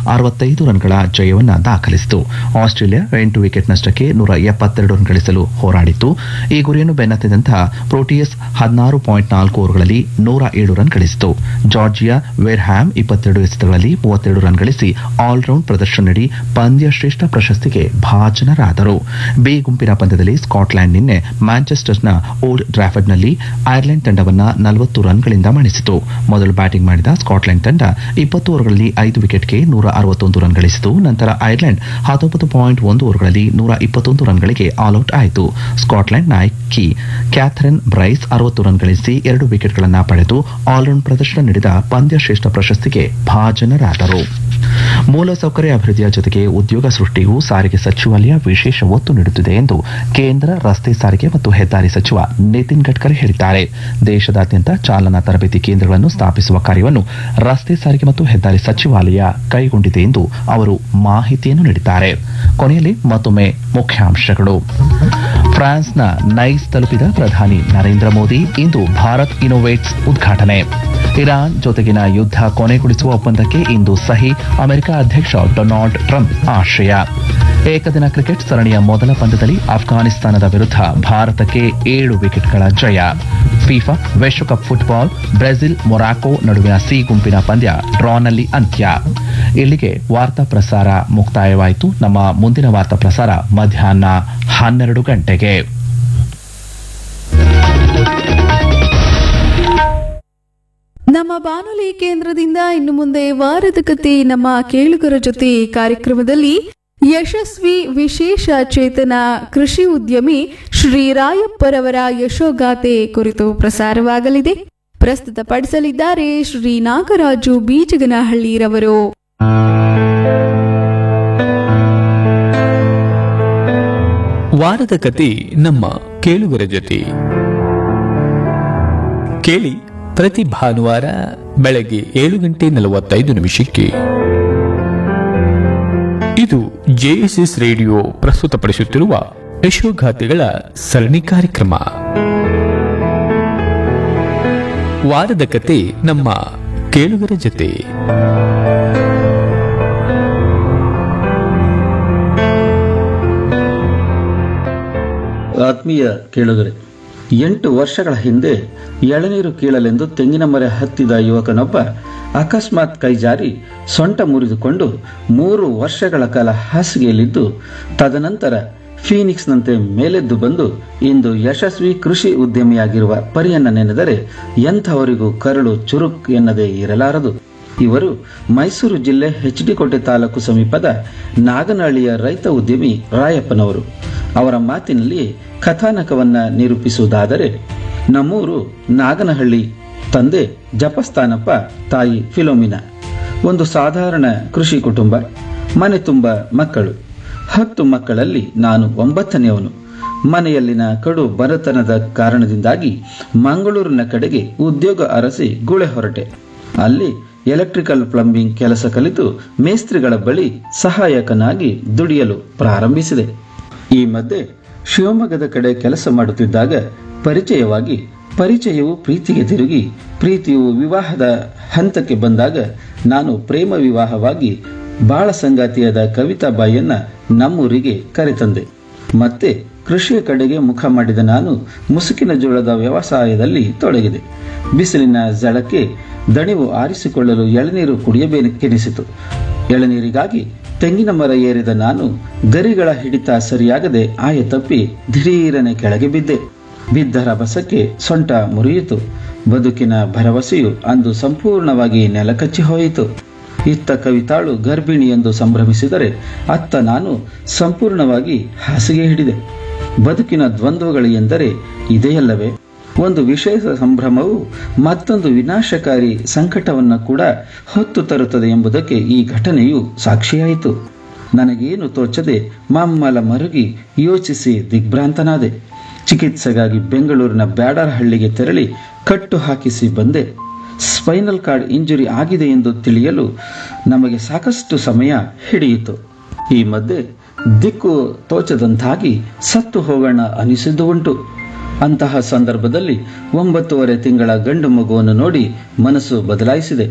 ಅರವತ್ತೈದು ರನ್ಗಳ ಜಯವನ್ನ ದಾಖಲಿಸಿತು ಆಸ್ಟ್ರೇಲಿಯಾ ಎಂಟು ವಿಕೆಟ್ ನಷ್ಟಕ್ಕೆ ನೂರ ಎಪ್ಪತ್ತೆರಡು ರನ್ ಗಳಿಸಲು ಹೋರಾಡಿತ್ತು ಈ ಗುರಿಯನ್ನು ಬೆನ್ನತ್ತಿದಂತಹ ಪ್ರೋಟಿಯಸ್ ಹದಿನಾರು ಪಾಯಿಂಟ್ ನಾಲ್ಕು ಓವರ್ಗಳಲ್ಲಿ ನೂರ ಏಳು ರನ್ ಗಳಿಸಿತು ಜಾರ್ಜಿಯಾ ವೆರ್ಹ್ಯಾಮ್ ಇಪ್ಪತ್ತೆರಡು ಎಸೆತಗಳಲ್ಲಿ ಮೂವತ್ತೆರಡು ರನ್ ಗಳಿಸಿ ಆಲ್ರೌಂಡ್ ಪ್ರದರ್ಶನ ನೀಡಿ ಪಂದ್ಯ ಶ್ರೇಷ್ಠ ಪ್ರಶಸ್ತಿಗೆ ಭಾಜನರಾದರು ಬಿ ಗುಂಪಿನ ಪಂದ್ಯದಲ್ಲಿ ಸ್ಕಾಟ್ಲೆಂಡ್ ನಿನ್ನೆ ಮ್ಯಾಂಚೆಸ್ಟರ್ನ ಓಲ್ಡ್ ಡ್ರಾಫರ್ಡ್ನಲ್ಲಿ ಐರ್ಲೆಂಡ್ ತಂಡವನ್ನ ನಲವತ್ತು ರನ್ಗಳಿಂದ ಮಣಿಸಿತು ಮೊದಲು ಬ್ಯಾಟಿಂಗ್ ಮಾಡಿದ ಸ್ಕಾಟ್ಲೆಂಡ್ ತಂಡ ಇಪ್ಪತ್ತು ಓವರ್ಗಳಲ್ಲಿ ಐದು ವಿಕೆಟ್ಗೆ ನೂರ ಅರವತ್ತೊಂದು ರನ್ ಗಳಿಸಿತು ನಂತರ ಐರ್ಲೆಂಡ್ ಹತ್ತೊಂಬತ್ತು ಪಾಯಿಂಟ್ ಒಂದು ಓವರ್ಗಳಲ್ಲಿ ನೂರ ಇಪ್ಪತ್ತೊಂದು ರನ್ಗಳಿಗೆ ಆಲ್ಔಟ್ ಆಯಿತು ಸ್ಕಾಟ್ಲೆಂಡ್ ನಾಯಕಿ ಕ್ಯಾಥರಿನ್ ಬ್ರೈಸ್ ಅರವತ್ತು ರನ್ ಗಳಿಸಿ ಎರಡು ವಿಕೆಟ್ಗಳನ್ನು ಪಡೆದು ಆಲ್ರೌಂಡ್ ಪ್ರದರ್ಶನ ನೀಡಿದ ಪಂದ್ಯ ಶ್ರೇಷ್ಠ ಪ್ರಶಸ್ತಿಗೆ ಭಾಜನರಾದರು ಮೂಲಸೌಕರ್ಯ ಅಭಿವೃದ್ಧಿಯ ಜೊತೆಗೆ ಉದ್ಯೋಗ ಸೃಷ್ಟಿಗೂ ಸಾರಿಗೆ ಸಚಿವಾಲಯ ವಿಶೇಷ ಒತ್ತು ನೀಡುತ್ತಿದೆ ಎಂದು ಕೇಂದ್ರ ರಸ್ತೆ ಸಾರಿಗೆ ಮತ್ತು ಹೆದ್ದಾರಿ ಸಚಿವ ನಿತಿನ್ ಗಡ್ಕರಿ ಹೇಳಿದ್ದಾರೆ ದೇಶದಾದ್ಯಂತ ಚಾಲನಾ ತರಬೇತಿ ಕೇಂದ್ರಗಳನ್ನು ಸ್ಥಾಪಿಸುವ ಕಾರ್ಯವನ್ನು ರಸ್ತೆ ಸಾರಿಗೆ ಮತ್ತು ಹೆದ್ದಾರಿ ಸಚಿವಾಲಯ ಕೈಗೊಂಡಿದೆ ಎಂದು ಅವರು ಮಾಹಿತಿಯನ್ನು ನೀಡಿದ್ದಾರೆ ಕೊನೆಯಲ್ಲಿ ಮತ್ತೊಮ್ಮೆ ಮುಖ್ಯಾಂಶಗಳು ಫ್ರಾನ್ಸ್ನ ನೈಸ್ ತಲುಪಿದ ಪ್ರಧಾನಿ ನರೇಂದ್ರ ಮೋದಿ ಇಂದು ಭಾರತ್ ಇನೋವೇಟ್ಸ್ ಉದ್ಘಾಟನೆ ಇರಾನ್ ಜೊತೆಗಿನ ಯುದ್ಧ ಕೊನೆಗೊಳಿಸುವ ಒಪ್ಪಂದಕ್ಕೆ ಇಂದು ಸಹಿ ಅಮೆರಿಕ ಅಧ್ಯಕ್ಷ ಡೊನಾಲ್ಡ್ ಟ್ರಂಪ್ ಆಶಯ ಏಕದಿನ ಕ್ರಿಕೆಟ್ ಸರಣಿಯ ಮೊದಲ ಪಂದ್ಯದಲ್ಲಿ ಅಫ್ಘಾನಿಸ್ತಾನದ ವಿರುದ್ಧ ಭಾರತಕ್ಕೆ ಏಳು ವಿಕೆಟ್ಗಳ ಜಯ ಫಿಫಾ ವಿಶ್ವಕಪ್ ಫುಟ್ಬಾಲ್ ಬ್ರೆಜಿಲ್ ಮೊರಾಕೊ ನಡುವಿನ ಸಿ ಗುಂಪಿನ ಪಂದ್ಯ ಡ್ರಾನಲ್ಲಿ ಅಂತ್ಯ ಇಲ್ಲಿಗೆ ವಾರ್ತಾ ಪ್ರಸಾರ ಮುಕ್ತಾಯವಾಯಿತು ನಮ್ಮ ಮುಂದಿನ ವಾರ್ತಾ ಪ್ರಸಾರ ಮಧ್ಯಾಹ್ನ ಹನ್ನೆರಡು ಗಂಟೆಗೆ ನಮ್ಮ ಬಾನುಲಿ ಕೇಂದ್ರದಿಂದ ಇನ್ನು ಮುಂದೆ ವಾರದ ಕತೆ ನಮ್ಮ ಕೇಳುಗರ ಜೊತೆ ಕಾರ್ಯಕ್ರಮದಲ್ಲಿ ಯಶಸ್ವಿ ವಿಶೇಷ ಚೇತನ ಕೃಷಿ ಉದ್ಯಮಿ ಶ್ರೀರಾಯಪ್ಪರವರ ಯಶೋಗಾಥೆ ಕುರಿತು ಪ್ರಸಾರವಾಗಲಿದೆ ಪ್ರಸ್ತುತಪಡಿಸಲಿದ್ದಾರೆ ಶ್ರೀ ನಾಗರಾಜು ಬೀಜಗನಹಳ್ಳಿರವರು ವಾರದ ಕತೆ ನಮ್ಮ ಕೇಳುಗರ ಜೊತೆ ಕೇಳಿ ಪ್ರತಿ ಭಾನುವಾರ ಬೆಳಗ್ಗೆ ಏಳು ಗಂಟೆ ನಲವತ್ತೈದು ನಿಮಿಷಕ್ಕೆ ಇದು ಜೆಎಸ್ಎಸ್ ರೇಡಿಯೋ ಪ್ರಸ್ತುತಪಡಿಸುತ್ತಿರುವ ಯಶೋಗಾಥೆಗಳ ಸರಣಿ ಕಾರ್ಯಕ್ರಮ ವಾರದ ಕತೆ ನಮ್ಮ ಕೇಳುಗರ ಜೊತೆ ಆತ್ಮೀಯ ಕೇಳುಗರೆ ಎಂಟು ವರ್ಷಗಳ ಹಿಂದೆ ಎಳನೀರು ಕೀಳಲೆಂದು ತೆಂಗಿನ ಮರೆ ಹತ್ತಿದ ಯುವಕನೊಬ್ಬ ಅಕಸ್ಮಾತ್ ಕೈಜಾರಿ ಸೊಂಟ ಮುರಿದುಕೊಂಡು ಮೂರು ವರ್ಷಗಳ ಕಾಲ ಹಾಸಿಗೆಯಲ್ಲಿದ್ದು ತದನಂತರ ಫೀನಿಕ್ಸ್ನಂತೆ ಮೇಲೆದ್ದು ಬಂದು ಇಂದು ಯಶಸ್ವಿ ಕೃಷಿ ಉದ್ಯಮಿಯಾಗಿರುವ ಪರಿಯನ್ನ ನೆನೆದರೆ ಎಂಥವರಿಗೂ ಕರಳು ಚುರುಕ್ ಎನ್ನದೇ ಇರಲಾರದು ಇವರು ಮೈಸೂರು ಜಿಲ್ಲೆ ಎಚ್ ಡಿ ಕೋಟೆ ತಾಲೂಕು ಸಮೀಪದ ನಾಗನಹಳ್ಳಿಯ ರೈತ ಉದ್ಯಮಿ ರಾಯಪ್ಪನವರು ಅವರ ಮಾತಿನಲ್ಲಿ ಕಥಾನಕವನ್ನ ನಿರೂಪಿಸುವುದಾದರೆ ನಮ್ಮೂರು ನಾಗನಹಳ್ಳಿ ತಂದೆ ಜಪಸ್ಥಾನಪ್ಪ ತಾಯಿ ಫಿಲೋಮಿನಾ ಒಂದು ಸಾಧಾರಣ ಕೃಷಿ ಕುಟುಂಬ ಮನೆ ತುಂಬ ಮಕ್ಕಳು ಹತ್ತು ಮಕ್ಕಳಲ್ಲಿ ನಾನು ಒಂಬತ್ತನೆಯವನು ಮನೆಯಲ್ಲಿನ ಕಡು ಬರತನದ ಕಾರಣದಿಂದಾಗಿ ಮಂಗಳೂರಿನ ಕಡೆಗೆ ಉದ್ಯೋಗ ಅರಸಿ ಗುಳೆ ಹೊರಟೆ ಅಲ್ಲಿ ಎಲೆಕ್ಟ್ರಿಕಲ್ ಪ್ಲಂಬಿಂಗ್ ಕೆಲಸ ಕಲಿತು ಮೇಸ್ತ್ರಿಗಳ ಬಳಿ ಸಹಾಯಕನಾಗಿ ದುಡಿಯಲು ಪ್ರಾರಂಭಿಸಿದೆ ಈ ಮಧ್ಯೆ ಶಿವಮೊಗ್ಗದ ಕಡೆ ಕೆಲಸ ಮಾಡುತ್ತಿದ್ದಾಗ ಪರಿಚಯವಾಗಿ ಪರಿಚಯವು ಪ್ರೀತಿಗೆ ತಿರುಗಿ ಪ್ರೀತಿಯು ವಿವಾಹದ ಹಂತಕ್ಕೆ ಬಂದಾಗ ನಾನು ಪ್ರೇಮ ವಿವಾಹವಾಗಿ ಬಾಳ ಸಂಗಾತಿಯಾದ ಕವಿತಾ ಬಾಯಿಯನ್ನ ನಮ್ಮೂರಿಗೆ ಕರೆತಂದೆ ಮತ್ತೆ ಕೃಷಿಯ ಕಡೆಗೆ ಮುಖ ಮಾಡಿದ ನಾನು ಮುಸುಕಿನ ಜೋಳದ ವ್ಯವಸಾಯದಲ್ಲಿ ತೊಡಗಿದೆ ಬಿಸಿಲಿನ ಜಳಕ್ಕೆ ದಣಿವು ಆರಿಸಿಕೊಳ್ಳಲು ಎಳನೀರು ಕುಡಿಯಬೇಕೆನಿಸಿತು ಎಳನೀರಿಗಾಗಿ ತೆಂಗಿನ ಮರ ಏರಿದ ನಾನು ಗರಿಗಳ ಹಿಡಿತ ಸರಿಯಾಗದೆ ಆಯ ತಪ್ಪಿ ದಿಢೀರನೆ ಕೆಳಗೆ ಬಿದ್ದೆ ಬಿದ್ದ ರಭಸಕ್ಕೆ ಸೊಂಟ ಮುರಿಯಿತು ಬದುಕಿನ ಭರವಸೆಯು ಅಂದು ಸಂಪೂರ್ಣವಾಗಿ ನೆಲಕಚ್ಚಿ ಹೋಯಿತು ಇತ್ತ ಕವಿತಾಳು ಗರ್ಭಿಣಿ ಎಂದು ಸಂಭ್ರಮಿಸಿದರೆ ಅತ್ತ ನಾನು ಸಂಪೂರ್ಣವಾಗಿ ಹಾಸಿಗೆ ಹಿಡಿದೆ ಬದುಕಿನ ದ್ವಂದ್ವಗಳು ಎಂದರೆ ಇದೆಯಲ್ಲವೇ ಒಂದು ವಿಶೇಷ ಸಂಭ್ರಮವು ಮತ್ತೊಂದು ವಿನಾಶಕಾರಿ ಸಂಕಟವನ್ನು ಕೂಡ ಹೊತ್ತು ತರುತ್ತದೆ ಎಂಬುದಕ್ಕೆ ಈ ಘಟನೆಯು ಸಾಕ್ಷಿಯಾಯಿತು ನನಗೇನು ತೋಚದೆ ಮಮ್ಮಲ ಮರುಗಿ ಯೋಚಿಸಿ ದಿಗ್ಭ್ರಾಂತನಾದೆ ಚಿಕಿತ್ಸೆಗಾಗಿ ಬೆಂಗಳೂರಿನ ಬ್ಯಾಡರಹಳ್ಳಿಗೆ ತೆರಳಿ ಕಟ್ಟು ಹಾಕಿಸಿ ಬಂದೆ ಸ್ಪೈನಲ್ ಕಾರ್ಡ್ ಇಂಜುರಿ ಆಗಿದೆ ಎಂದು ತಿಳಿಯಲು ನಮಗೆ ಸಾಕಷ್ಟು ಸಮಯ ಹಿಡಿಯಿತು ಈ ಮಧ್ಯೆ ದಿಕ್ಕು ತೋಚದಂತಾಗಿ ಸತ್ತು ಹೋಗೋಣ ಅನಿಸಿದ್ದು ಉಂಟು ಅಂತಹ ಸಂದರ್ಭದಲ್ಲಿ ಒಂಬತ್ತೂವರೆ ತಿಂಗಳ ಗಂಡು ಮಗುವನ್ನು ನೋಡಿ ಮನಸ್ಸು ಬದಲಾಯಿಸಿದೆ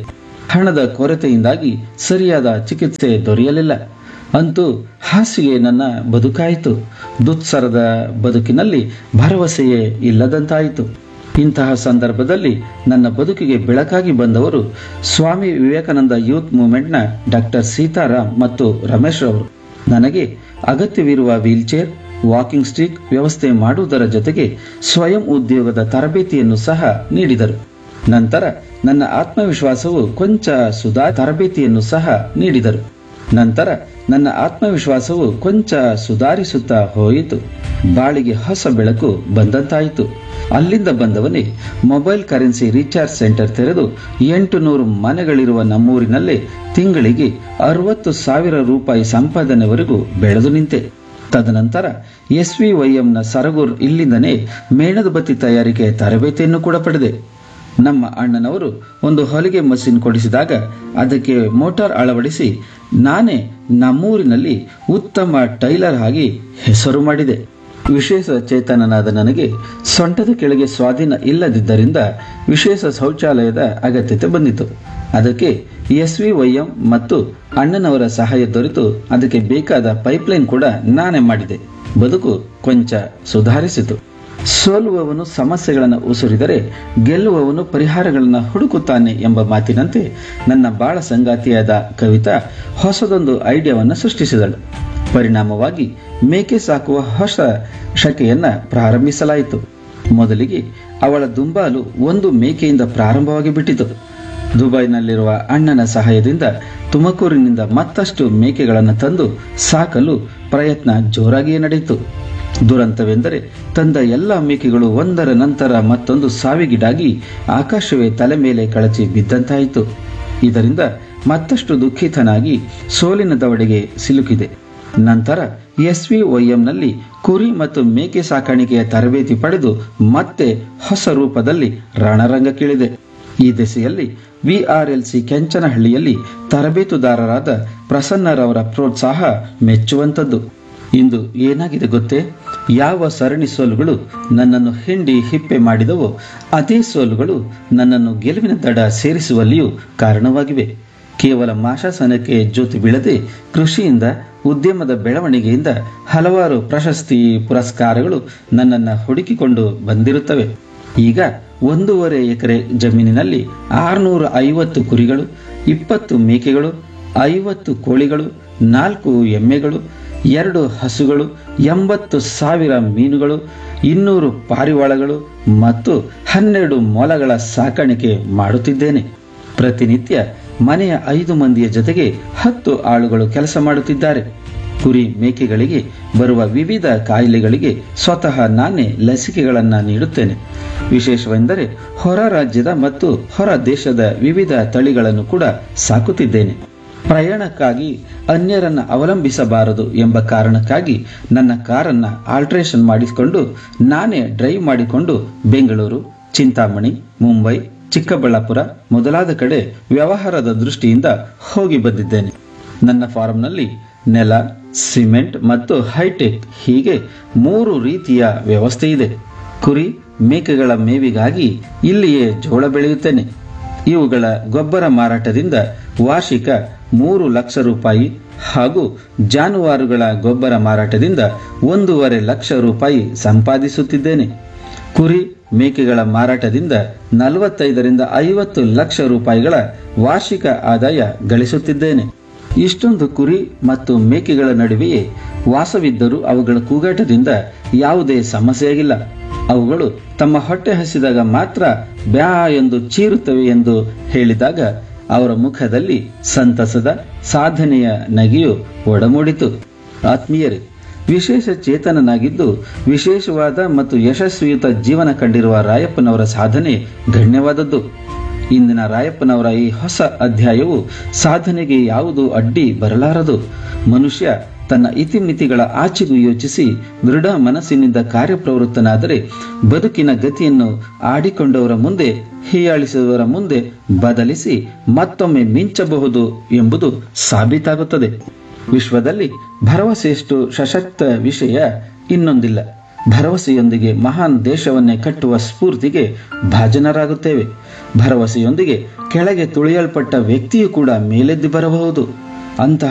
ಹಣದ ಕೊರತೆಯಿಂದಾಗಿ ಸರಿಯಾದ ಚಿಕಿತ್ಸೆ ದೊರೆಯಲಿಲ್ಲ ಅಂತೂ ಹಾಸಿಗೆ ನನ್ನ ಬದುಕಾಯಿತು ದುತ್ಸರದ ಬದುಕಿನಲ್ಲಿ ಭರವಸೆಯೇ ಇಲ್ಲದಂತಾಯಿತು ಇಂತಹ ಸಂದರ್ಭದಲ್ಲಿ ನನ್ನ ಬದುಕಿಗೆ ಬೆಳಕಾಗಿ ಬಂದವರು ಸ್ವಾಮಿ ವಿವೇಕಾನಂದ ಯೂತ್ ಮೂವ್ಮೆಂಟ್ನ ಡಾಕ್ಟರ್ ಸೀತಾರಾಮ್ ಮತ್ತು ರಮೇಶ್ ರವರು ನನಗೆ ಅಗತ್ಯವಿರುವ ವೀಲ್ಚೇರ್ ವಾಕಿಂಗ್ ಸ್ಟಿಕ್ ವ್ಯವಸ್ಥೆ ಮಾಡುವುದರ ಜೊತೆಗೆ ಸ್ವಯಂ ಉದ್ಯೋಗದ ತರಬೇತಿಯನ್ನು ಸಹ ನೀಡಿದರು ನಂತರ ನನ್ನ ಆತ್ಮವಿಶ್ವಾಸವು ಕೊಂಚ ಸುಧಾ ತರಬೇತಿಯನ್ನು ಸಹ ನೀಡಿದರು ನಂತರ ನನ್ನ ಆತ್ಮವಿಶ್ವಾಸವು ಕೊಂಚ ಸುಧಾರಿಸುತ್ತಾ ಹೋಯಿತು ಬಾಳಿಗೆ ಹೊಸ ಬೆಳಕು ಬಂದಂತಾಯಿತು ಅಲ್ಲಿಂದ ಬಂದವನೇ ಮೊಬೈಲ್ ಕರೆನ್ಸಿ ರೀಚಾರ್ಜ್ ಸೆಂಟರ್ ತೆರೆದು ಎಂಟು ನೂರು ಮನೆಗಳಿರುವ ನಮ್ಮೂರಿನಲ್ಲೇ ತಿಂಗಳಿಗೆ ಅರವತ್ತು ಸಾವಿರ ರೂಪಾಯಿ ಸಂಪಾದನೆವರೆಗೂ ಬೆಳೆದು ನಿಂತೆ ತದನಂತರ ಎಸ್ವಿವೈಎಂನ ಸರಗೂರ್ ಇಲ್ಲಿಂದನೇ ಮೇಣದ ಬತ್ತಿ ತಯಾರಿಕೆ ತರಬೇತಿಯನ್ನು ಕೂಡ ಪಡೆದೆ ನಮ್ಮ ಅಣ್ಣನವರು ಒಂದು ಹೊಲಿಗೆ ಮಷಿನ್ ಕೊಡಿಸಿದಾಗ ಅದಕ್ಕೆ ಮೋಟಾರ್ ಅಳವಡಿಸಿ ನಾನೇ ನಮ್ಮೂರಿನಲ್ಲಿ ಉತ್ತಮ ಟೈಲರ್ ಆಗಿ ಹೆಸರು ಮಾಡಿದೆ ವಿಶೇಷ ಚೇತನನಾದ ನನಗೆ ಸೊಂಟದ ಕೆಳಗೆ ಸ್ವಾಧೀನ ಇಲ್ಲದಿದ್ದರಿಂದ ವಿಶೇಷ ಶೌಚಾಲಯದ ಅಗತ್ಯತೆ ಬಂದಿತು ಅದಕ್ಕೆ ಎಸ್ವಿವೈಎಂ ಮತ್ತು ಅಣ್ಣನವರ ಸಹಾಯ ದೊರೆತು ಅದಕ್ಕೆ ಬೇಕಾದ ಪೈಪ್ಲೈನ್ ಕೂಡ ನಾನೇ ಮಾಡಿದೆ ಬದುಕು ಕೊಂಚ ಸುಧಾರಿಸಿತು ಸೋಲುವವನು ಸಮಸ್ಯೆಗಳನ್ನು ಉಸುರಿದರೆ ಗೆಲ್ಲುವವನು ಪರಿಹಾರಗಳನ್ನು ಹುಡುಕುತ್ತಾನೆ ಎಂಬ ಮಾತಿನಂತೆ ನನ್ನ ಬಾಳ ಸಂಗಾತಿಯಾದ ಕವಿತಾ ಹೊಸದೊಂದು ಐಡಿಯಾವನ್ನು ಸೃಷ್ಟಿಸಿದಳು ಪರಿಣಾಮವಾಗಿ ಮೇಕೆ ಸಾಕುವ ಹೊಸ ಶಕೆಯನ್ನ ಪ್ರಾರಂಭಿಸಲಾಯಿತು ಮೊದಲಿಗೆ ಅವಳ ದುಂಬಾಲು ಒಂದು ಮೇಕೆಯಿಂದ ಪ್ರಾರಂಭವಾಗಿ ಬಿಟ್ಟಿತು ದುಬೈನಲ್ಲಿರುವ ಅಣ್ಣನ ಸಹಾಯದಿಂದ ತುಮಕೂರಿನಿಂದ ಮತ್ತಷ್ಟು ಮೇಕೆಗಳನ್ನು ತಂದು ಸಾಕಲು ಪ್ರಯತ್ನ ಜೋರಾಗಿಯೇ ನಡೆಯಿತು ದುರಂತವೆಂದರೆ ತಂದ ಎಲ್ಲ ಮೇಕೆಗಳು ಒಂದರ ನಂತರ ಮತ್ತೊಂದು ಸಾವಿಗೀಡಾಗಿ ಆಕಾಶವೇ ತಲೆ ಮೇಲೆ ಕಳಚಿ ಬಿದ್ದಂತಾಯಿತು ಇದರಿಂದ ಮತ್ತಷ್ಟು ದುಃಖಿತನಾಗಿ ಸೋಲಿನ ದವಡೆಗೆ ಸಿಲುಕಿದೆ ನಂತರ ಎಸ್ವಿವೈಎಂನಲ್ಲಿ ಕುರಿ ಮತ್ತು ಮೇಕೆ ಸಾಕಾಣಿಕೆಯ ತರಬೇತಿ ಪಡೆದು ಮತ್ತೆ ಹೊಸ ರೂಪದಲ್ಲಿ ರಣರಂಗಕ್ಕಿಳಿದೆ ಈ ದಿಸೆಯಲ್ಲಿ ವಿಆರ್ಎಲ್ಸಿ ಕೆಂಚನಹಳ್ಳಿಯಲ್ಲಿ ತರಬೇತುದಾರರಾದ ಪ್ರಸನ್ನರವರ ಪ್ರೋತ್ಸಾಹ ಮೆಚ್ಚುವಂಥದ್ದು ಇಂದು ಏನಾಗಿದೆ ಗೊತ್ತೇ ಯಾವ ಸರಣಿ ಸೋಲುಗಳು ನನ್ನನ್ನು ಹಿಂಡಿ ಹಿಪ್ಪೆ ಮಾಡಿದವೋ ಅದೇ ಸೋಲುಗಳು ನನ್ನನ್ನು ಗೆಲುವಿನ ದಡ ಸೇರಿಸುವಲ್ಲಿಯೂ ಕಾರಣವಾಗಿವೆ ಕೇವಲ ಮಾಶಾಸನಕ್ಕೆ ಜ್ಯೋತಿ ಬೀಳದೆ ಕೃಷಿಯಿಂದ ಉದ್ಯಮದ ಬೆಳವಣಿಗೆಯಿಂದ ಹಲವಾರು ಪ್ರಶಸ್ತಿ ಪುರಸ್ಕಾರಗಳು ನನ್ನನ್ನು ಹುಡುಕಿಕೊಂಡು ಬಂದಿರುತ್ತವೆ ಈಗ ಒಂದೂವರೆ ಎಕರೆ ಜಮೀನಿನಲ್ಲಿ ಆರುನೂರ ಐವತ್ತು ಕುರಿಗಳು ಇಪ್ಪತ್ತು ಮೇಕೆಗಳು ಐವತ್ತು ಕೋಳಿಗಳು ನಾಲ್ಕು ಎಮ್ಮೆಗಳು ಎರಡು ಹಸುಗಳು ಎಂಬತ್ತು ಸಾವಿರ ಮೀನುಗಳು ಇನ್ನೂರು ಪಾರಿವಾಳಗಳು ಮತ್ತು ಹನ್ನೆರಡು ಮೊಲಗಳ ಸಾಕಾಣಿಕೆ ಮಾಡುತ್ತಿದ್ದೇನೆ ಪ್ರತಿನಿತ್ಯ ಮನೆಯ ಐದು ಮಂದಿಯ ಜೊತೆಗೆ ಹತ್ತು ಆಳುಗಳು ಕೆಲಸ ಮಾಡುತ್ತಿದ್ದಾರೆ ಕುರಿ ಮೇಕೆಗಳಿಗೆ ಬರುವ ವಿವಿಧ ಕಾಯಿಲೆಗಳಿಗೆ ಸ್ವತಃ ನಾನೇ ಲಸಿಕೆಗಳನ್ನು ನೀಡುತ್ತೇನೆ ವಿಶೇಷವೆಂದರೆ ಹೊರ ರಾಜ್ಯದ ಮತ್ತು ಹೊರ ದೇಶದ ವಿವಿಧ ತಳಿಗಳನ್ನು ಕೂಡ ಸಾಕುತ್ತಿದ್ದೇನೆ ಪ್ರಯಾಣಕ್ಕಾಗಿ ಅನ್ಯರನ್ನ ಅವಲಂಬಿಸಬಾರದು ಎಂಬ ಕಾರಣಕ್ಕಾಗಿ ನನ್ನ ಕಾರನ್ನ ಆಲ್ಟ್ರೇಷನ್ ಮಾಡಿಸಿಕೊಂಡು ನಾನೇ ಡ್ರೈವ್ ಮಾಡಿಕೊಂಡು ಬೆಂಗಳೂರು ಚಿಂತಾಮಣಿ ಮುಂಬೈ ಚಿಕ್ಕಬಳ್ಳಾಪುರ ಮೊದಲಾದ ಕಡೆ ವ್ಯವಹಾರದ ದೃಷ್ಟಿಯಿಂದ ಹೋಗಿ ಬಂದಿದ್ದೇನೆ ನನ್ನ ಫಾರಂನಲ್ಲಿ ನೆಲ ಸಿಮೆಂಟ್ ಮತ್ತು ಹೈಟೆಕ್ ಹೀಗೆ ಮೂರು ರೀತಿಯ ವ್ಯವಸ್ಥೆ ಇದೆ ಕುರಿ ಮೇಕೆಗಳ ಮೇವಿಗಾಗಿ ಇಲ್ಲಿಯೇ ಜೋಳ ಬೆಳೆಯುತ್ತೇನೆ ಇವುಗಳ ಗೊಬ್ಬರ ಮಾರಾಟದಿಂದ ವಾರ್ಷಿಕ ಮೂರು ಲಕ್ಷ ರೂಪಾಯಿ ಹಾಗೂ ಜಾನುವಾರುಗಳ ಗೊಬ್ಬರ ಮಾರಾಟದಿಂದ ಒಂದೂವರೆ ಲಕ್ಷ ರೂಪಾಯಿ ಸಂಪಾದಿಸುತ್ತಿದ್ದೇನೆ ಕುರಿ ಮೇಕೆಗಳ ಮಾರಾಟದಿಂದ ನಲವತ್ತೈದರಿಂದ ಐವತ್ತು ಲಕ್ಷ ರೂಪಾಯಿಗಳ ವಾರ್ಷಿಕ ಆದಾಯ ಗಳಿಸುತ್ತಿದ್ದೇನೆ ಇಷ್ಟೊಂದು ಕುರಿ ಮತ್ತು ಮೇಕೆಗಳ ನಡುವೆಯೇ ವಾಸವಿದ್ದರೂ ಅವುಗಳ ಕೂಗಾಟದಿಂದ ಯಾವುದೇ ಸಮಸ್ಯೆಯಾಗಿಲ್ಲ ಅವುಗಳು ತಮ್ಮ ಹೊಟ್ಟೆ ಹಸಿದಾಗ ಮಾತ್ರ ಬ್ಯಾ ಎಂದು ಚೀರುತ್ತವೆ ಎಂದು ಹೇಳಿದಾಗ ಅವರ ಮುಖದಲ್ಲಿ ಸಂತಸದ ಸಾಧನೆಯ ನಗೆಯು ಒಡಮೂಡಿತು ಆತ್ಮೀಯರೇ ವಿಶೇಷ ಚೇತನನಾಗಿದ್ದು ವಿಶೇಷವಾದ ಮತ್ತು ಯಶಸ್ವಿಯುತ ಜೀವನ ಕಂಡಿರುವ ರಾಯಪ್ಪನವರ ಸಾಧನೆ ಗಣ್ಯವಾದದ್ದು ಇಂದಿನ ರಾಯಪ್ಪನವರ ಈ ಹೊಸ ಅಧ್ಯಾಯವು ಸಾಧನೆಗೆ ಯಾವುದು ಅಡ್ಡಿ ಬರಲಾರದು ಮನುಷ್ಯ ತನ್ನ ಇತಿಮಿತಿಗಳ ಆಚೆಗೂ ಯೋಚಿಸಿ ದೃಢ ಮನಸ್ಸಿನಿಂದ ಕಾರ್ಯಪ್ರವೃತ್ತನಾದರೆ ಬದುಕಿನ ಗತಿಯನ್ನು ಆಡಿಕೊಂಡವರ ಮುಂದೆ ಹೀಯಾಳಿಸುವವರ ಮುಂದೆ ಬದಲಿಸಿ ಮತ್ತೊಮ್ಮೆ ಮಿಂಚಬಹುದು ಎಂಬುದು ಸಾಬೀತಾಗುತ್ತದೆ ವಿಶ್ವದಲ್ಲಿ ಭರವಸೆಯಷ್ಟು ಸಶಕ್ತ ವಿಷಯ ಇನ್ನೊಂದಿಲ್ಲ ಭರವಸೆಯೊಂದಿಗೆ ಮಹಾನ್ ದೇಶವನ್ನೇ ಕಟ್ಟುವ ಸ್ಫೂರ್ತಿಗೆ ಭಾಜನರಾಗುತ್ತೇವೆ ಭರವಸೆಯೊಂದಿಗೆ ಕೆಳಗೆ ತುಳಿಯಲ್ಪಟ್ಟ ವ್ಯಕ್ತಿಯು ಕೂಡ ಮೇಲೆದ್ದು ಬರಬಹುದು ಅಂತಹ